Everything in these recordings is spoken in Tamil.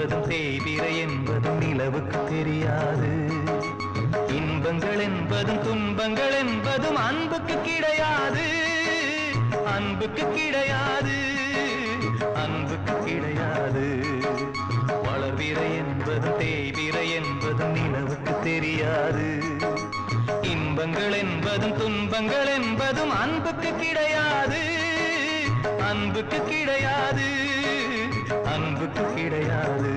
என்பதும் தேய்பிறை என்பதும் நிலவுக்கு தெரியாது இன்பங்கள் என்பதும் துன்பங்கள் என்பதும் அன்புக்கு கிடையாது அன்புக்கு கிடையாது அன்புக்கு கிடையாது வளர்விரை என்பதும் தேய்விரை என்பதும் நிலவுக்கு தெரியாது இன்பங்கள் என்பதும் துன்பங்கள் என்பதும் அன்புக்கு கிடையாது அன்புக்கு கிடையாது அன்புக்கு கிடையாது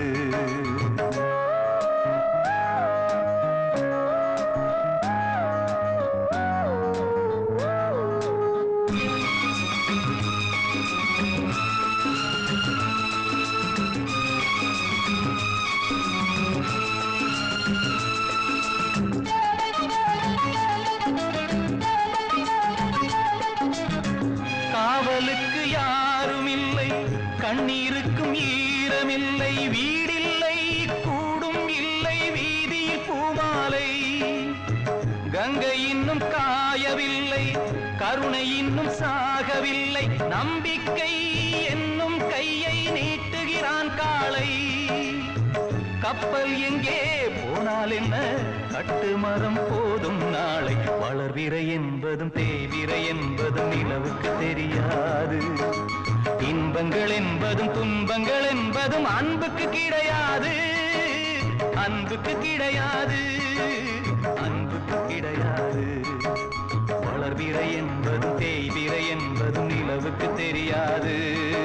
காவலுக்கு யாரும் இல்லை கண்ணீருக்கும் ஈரமில்லை வீடில்லை கூடும் இல்லை வீதியில் பூமாலை கங்கை இன்னும் காயவில்லை கருணை இன்னும் சாகவில்லை நம்பிக்கை என்னும் கையை நீட்டுகிறான் காளை கப்பல் எங்கே போனால் என்ன கட்டுமரம் போதும் நாளை வளர்விரை என்பதும் தேவிரை என்பதும் நிலவுக்கு தெரியாது இன்பங்கள் என்பதும் துன்பங்கள் என்பதும் அன்புக்கு கிடையாது அன்புக்கு கிடையாது அன்புக்கு கிடையாது வளர்விரை என்பதும் தேய்விரை என்பதும் நிலவுக்கு தெரியாது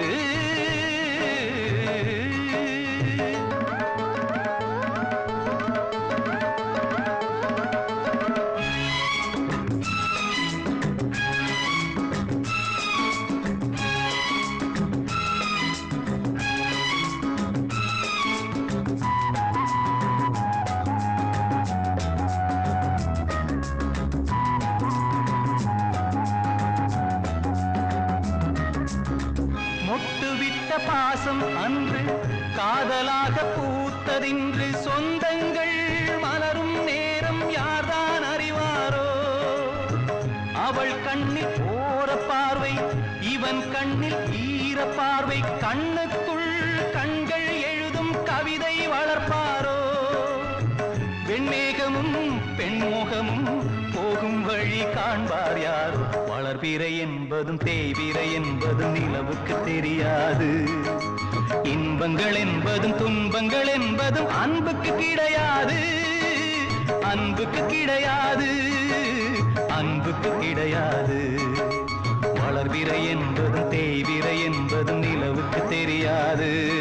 மொட்டுவிட்ட பாசம் அன்று காதலாக பூத்ததின்று சொந்தங்கள் மலரும் நேரம் யார்தான் அறிவாரோ அவள் கண்ணில் ஓர பார்வை இவன் கண்ணில் ஈர பார்வை கண்ணுக்குள் கண்கள் எழுதும் கவிதை வளர்ப்பாரோ வெண்மேகமும் பெண்முகமும் போகும் வழி காண்பார் யாரோ வளர்பிறை என்பதும் தேய்பிறை என்பதும் நிலவுக்கு தெரியாது இன்பங்கள் என்பதும் துன்பங்கள் என்பதும் அன்புக்கு கிடையாது அன்புக்கு கிடையாது அன்புக்கு கிடையாது வளர்பிறை என்பதும் தேய்பிறை என்பதும் நிலவுக்கு தெரியாது